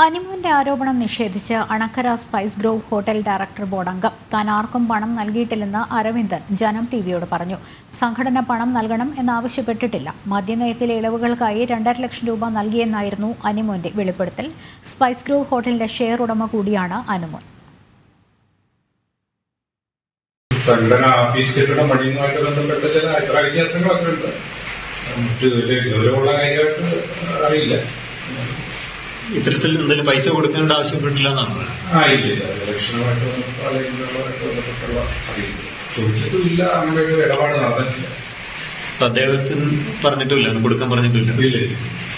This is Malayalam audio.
അനിമുവിന്റെ ആരോപണം നിഷേധിച്ച് Anakkara spice grove hotel director board അംഗം താൻ ആർക്കും പണം നൽകിയിട്ടില്ലെന്ന് അരവിന്ദൻ ജനം ടി വിയോട് പറഞ്ഞു സംഘടന പണം നൽകണം എന്നാവശ്യപ്പെട്ടിട്ടില്ല മദ്യനയത്തിലെ ഇളവുകൾക്കായി രണ്ടര ലക്ഷം രൂപ നൽകിയെന്നായിരുന്നു അനിമുവിന്റെ വെളിപ്പെടുത്തൽ സ്പൈസ് ഗ്രോവ് ഹോട്ടലിന്റെ ഷെയർ ഉടമ കൂടിയാണ് അനുമോൻ സംഘടന ആഫീസ് കെട്ടിടം പണിയുന്നതുമായിട്ട് ബന്ധപ്പെട്ട ചില അഭിപ്രായ വ്യത്യാസങ്ങളൊക്കെ ഉണ്ട് മറ്റ് വലിയ ഗൗരവമുള്ള കാര്യമായിട്ട് അറിയില്ല ഇത്തരത്തിൽ എന്തെങ്കിലും പൈസ കൊടുക്കേണ്ട ആവശ്യപ്പെട്ടില്ല എന്നാണ് ആ ഇല്ല ഇല്ല ഇലക്ഷനുമായിട്ട് ബന്ധപ്പെട്ട അല്ലെങ്കിൽ ഇതുമായിട്ട് ബന്ധപ്പെട്ടുള്ള അറിയില്ല ചോദിച്ചിട്ടുമില്ല അങ്ങനെ ഒരു ഇടപാട് നടന്നിട്ടില്ല അപ്പൊ അദ്ദേഹത്തിന് പറഞ്ഞിട്ടില്ല കൊടുക്കാൻ പറഞ്ഞിട്ടില്ല ഇല്ല ഇല്ല